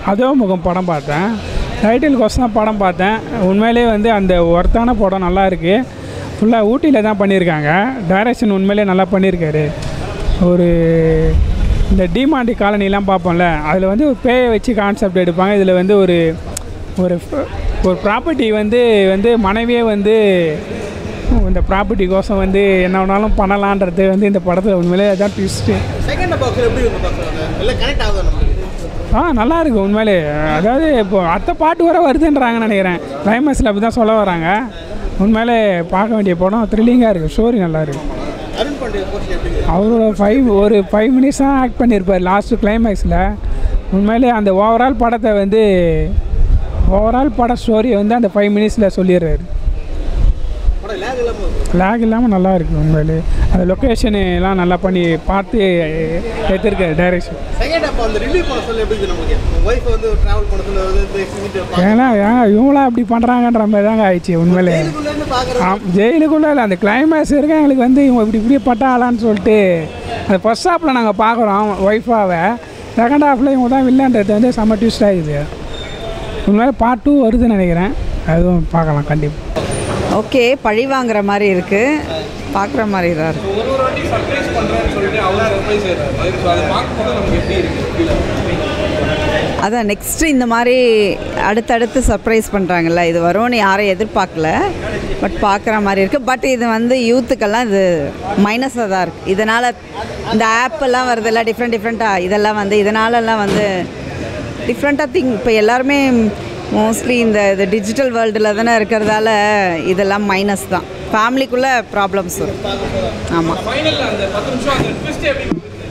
அதோ முகம் படம் பார்த்தேன் டைட்டிலுக்கோசம் தான் படம் பார்த்தேன் உண்மையிலே வந்து அந்த ஒர்த்தான படம் நல்லா இருக்குது ஃபுல்லாக ஊட்டியில் தான் பண்ணியிருக்காங்க டைரக்ஷன் உண்மையிலே நல்லா பண்ணியிருக்காரு ஒரு இந்த டிமாண்டி காலனிலாம் பார்ப்போம்ல அதில் வந்து ஒரு பேயை வச்சு கான்செப்ட் எடுப்பாங்க இதில் வந்து ஒரு ஒரு ஒரு ப்ராப்பர்ட்டி வந்து வந்து மனைவியே வந்து இந்த ப்ராப்பர்ட்டிக்கோசம் வந்து என்ன வேணாலும் பண்ணலான்றது வந்து இந்த படத்தில் உண்மையிலே அதான் ட்விஸ்ட்டு செகண்ட் பாக்ஸ் எப்படி இருக்கு பாக்ஸ் எல்லாம் கனெக்ட் ஆகுது நமக்கு ஆ நல்லா இருக்கு உண்மையிலே அதாவது இப்போ அடுத்த பாட்டு வர வருதுன்றாங்கன்னு நினைக்கிறேன் கிளைமேக்ஸில் அப்படி தான் சொல்ல வராங்க உண்மையிலே பார்க்க வேண்டிய படம் த்ரில்லிங்காக இருக்குது ஸ்டோரி நல்லா இருக்கு அருண் பாண்டிய போஸ்ட் எப்படி இருக்கு அவரோட ஃபைவ் ஒரு ஃபைவ் மினிட்ஸ் தான் ஆக்ட் பண்ணியிருப்பார் லாஸ்ட்டு கிளைமேக்ஸில் உண்மையிலே அந்த ஓவரால் படத்தை வந்து ஓவரால் பட ஸ்டோரியை வந்து அந்த ஃபைவ் மினிட்ஸில் சொல்லிடுறாரு படம் லேக் இல்லாமல் இருக்கு லேக் இல்லாமல் நல்லா இருக்குது உண்மையிலே அந்த லொக்கேஷனு எல்லாம் நல்லா பண்ணி பார்த்து எடுத்திருக்காரு டைரக்ஷன் செகண்ட் அப்போ அந்த ரிவ்யூ பண்ண சொல்ல எப்படி இருக்கு நமக்கு உங்கள் ஒய்ஃப் வந்து ட்ராவல் பண்ண சொல்ல வந்து இந்த எக்ஸிபிட் ஏன்னா ஏங்க இவங்களாம் அப்படி பண்ணுறாங்கன்ற மாதிரி தாங்க ஆயிடுச்சு உண்மையிலே ஜெயிலுக்குள்ளேருந்து பார்க்குறது ஆம் ஜெயிலுக்குள்ளே இல்லை அந்த கிளைமேக்ஸ் இருக்க எங்களுக்கு வந்து இவங்க இப்படி இப்படி பட்டாளான்னு சொல்லிட்டு அந்த ஃபர்ஸ்ட் ஹாஃபில் நாங்கள் பார்க்குறோம் ஒய்ஃபாவை செகண்ட் ஹாஃபில் இவங்க தான் வில்லன்றது வந்து செம்ம ட்விஸ்ட் ஆகுது உண்மையிலே பார்ட் டூ வருதுன்னு நினைக்கிறேன் அதுவும் பார்க்கலாம் கண்டிப்பாக ஓகே பழி வாங்குற மாதிரி இருக்குது பார்க்குற மாதிரி தான் இருக்கு ஒரு ஒரு வாட்டி சர்ப்ரைஸ் பண்ணுறேன்னு சொல்லிட்டு அவ்வளோ சர்ப்ரைஸ் ஆயிடுறாரு ஸோ அதை பார்க்கும்போது நமக்கு எப்படி இருக்கு அதான் நெக்ஸ்ட்டு இந்த மாதிரி அடுத்தடுத்து சர்ப்ரைஸ் பண்ணுறாங்கல்ல இது வரும்னு யாரும் எதிர்பார்க்கல பட் பார்க்குற மாதிரி இருக்குது பட் இது வந்து யூத்துக்கெல்லாம் இது மைனஸாக தான் இருக்குது இதனால் இந்த ஆப்பெல்லாம் வருதுல்ல டிஃப்ரெண்ட் டிஃப்ரெண்ட்டாக இதெல்லாம் வந்து இதனாலலாம் வந்து டிஃப்ரெண்ட்டாக திங் இப்போ எல்லாருமே மோஸ்ட்லி இந்த இது டிஜிட்டல் வேர்ல்டில் தானே இருக்கிறதால இதெல்லாம் மைனஸ் தான் ஃபேமிலிக்குள்ளே ப்ராப்ளம்ஸ் வரும் ஆமாம் ஃபைனலில் அந்த பத்து நிமிஷம் அந்த ட்விஸ்ட் எப்படி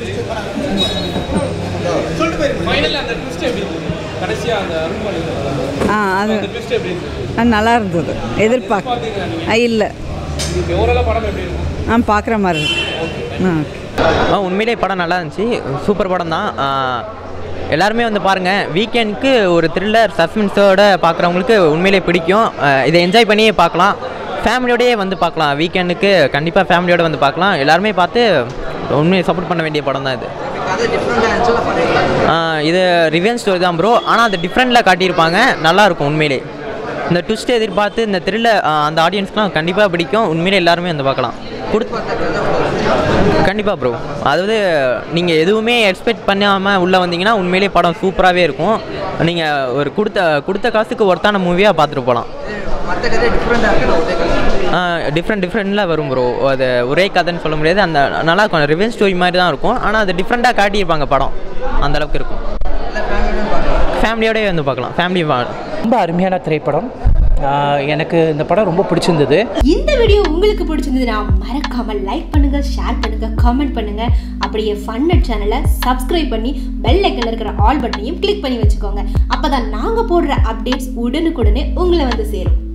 சொல்லிட்டு போயிருங்க ஃபைனலில் அந்த ட்விஸ்ட் எப்படி இருக்கு கடைசியாக அந்த அருண் பாண்டிய ஆ அது ட்விஸ்ட் எப்படி இருக்கு ஆ, நல்லா இருந்தது எதிர்பார்க்க இல்லை ஓவராலாக படம் எப்படி இருக்கு ஆ பார்க்குற மாதிரி இருக்கு ஆ ஆ உண்மையிலே படம் நல்லா இருந்துச்சு சூப்பர் படம் தான் ஆ, எல்லாருமே வந்து பாருங்கள் வீக்கெண்டுக்கு ஒரு த்ரில்லர் சஸ்பென்ஸோட பார்க்குறவங்களுக்கு உண்மையிலே பிடிக்கும் ஆ, இதை என்ஜாய் பண்ணியே பார்க்கலாம் ஃபேமிலியோடயே வந்து பார்க்கலாம் வீக்கெண்டுக்கு கண்டிப்பாக ஃபேமிலியோட வந்து பார்க்கலாம் எல்லாருமே பார்த்து உண்மையை சப்போர்ட் பண்ண வேண்டிய படம் தான் இது ஆ, இது ரிவென்ஸ் ஸ்டோரி தான் ப்ரோ ஆனால் அது டிஃப்ரெண்ட்டில் காட்டியிருப்பாங்க நல்லாயிருக்கும் உண்மையிலே இந்த ட்விஸ்ட் எதிர்பார்த்து இந்த த்ரில்லர் அந்த ஆடியன்ஸ்க்குலாம் கண்டிப்பாக பிடிக்கும் உண்மையிலே எல்லாருமே வந்து பார்க்கலாம் கொடுத்து கண்டிப்பாக ப்ரோ அதாவது நீங்கள் எதுவுமே எக்ஸ்பெக்ட் பண்ணாமல் உள்ளே வந்தீங்கன்னா உண்மையிலேயே படம் சூப்பராகவே இருக்கும் நீங்கள் ஒரு கொடுத்த கொடுத்த காசுக்கு ஒர்த்தான மூவியாக பார்த்துட்டு போகலாம் டிஃப்ரெண்ட் டிஃப்ரெண்ட்டில் வரும் ப்ரோ அது ஒரே கதைன்னு சொல்ல முடியாது அந்த நல்லா இருக்கும் ரிவென்ஸ் ஸ்டோரி மாதிரி தான் இருக்கும் ஆனால் அது டிஃப்ரெண்ட்டாக காட்டியிருப்பாங்க படம் அந்த அளவுக்கு இருக்கும் ஃபேமிலியோடய வந்து பார்க்கலாம் ஃபேமிலி ரொம்ப அருமையான திரைப்படம் ஆஹ் எனக்கு இந்த படம் ரொம்ப பிடிச்சிருந்தது இந்த வீடியோ உங்களுக்கு பிடிச்சிருந்ததுன்னா மறக்காம லைக் பண்ணுங்க ஷேர் பண்ணுங்க காமெண்ட் பண்ணுங்க அப்படியே ஃபன்னட் சேனலை சப்ஸ்கிரைப் பண்ணி பெல் ஐக்கன்ல இருக்கிற ஆல் பட்டனையும் கிளிக் பண்ணி வச்சுக்கோங்க அப்பதான் நாங்க போடுற அப்டேட்ஸ் உடனுக்குடனே உங்களை வந்து சேரும்